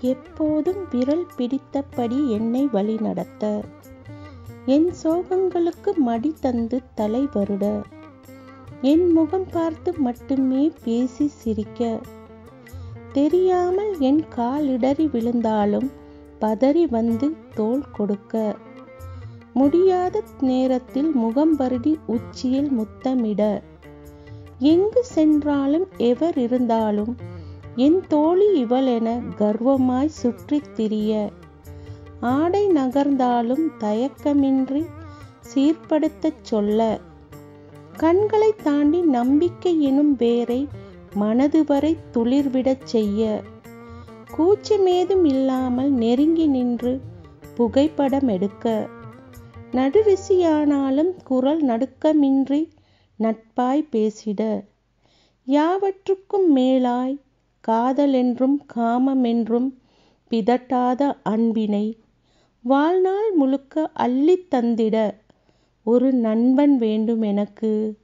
எப்போதும் விரல் பிடித்தபடி என்னை வழிநடத்த என் சோகங்களுக்கு மடி தந்து தலை வருட என் முகம் பார்த்து மட்டுமே பேசி சிரிக்க தெரியாமல் என் காலிடறி விழுந்தாலும் பதறி வந்து தோள் கொடுக்க முடியாத நேரத்தில் முகம் வருடி உச்சியில் முத்தமிட எங்கு சென்றாலும் எவர் இருந்தாலும் என் தோழி இவளென கர்வமாய் சுற்றித் திரிய ஆடை நகர்ந்தாலும் தயக்கமின்றி சீர்படுத்தச் சொல்ல கண்களை தாண்டி நம்பிக்கை எனும் வேரை மனது வரை துளிர்விடச் செய்ய கூச்சமேதும் இல்லாமல் நெருங்கி நின்று புகைப்படம் எடுக்க நடுவிசியானாலும் குரல் நடுக்கமின்றி நட்பாய் பேசிட யாவற்றுக்கும் மேலாய் காதலென்றும் காமமென்றும் பிதட்டாத அன்பினை வாழ்நாள் முழுக்க அள்ளித் தந்திட ஒரு நண்பன் வேண்டும் எனக்கு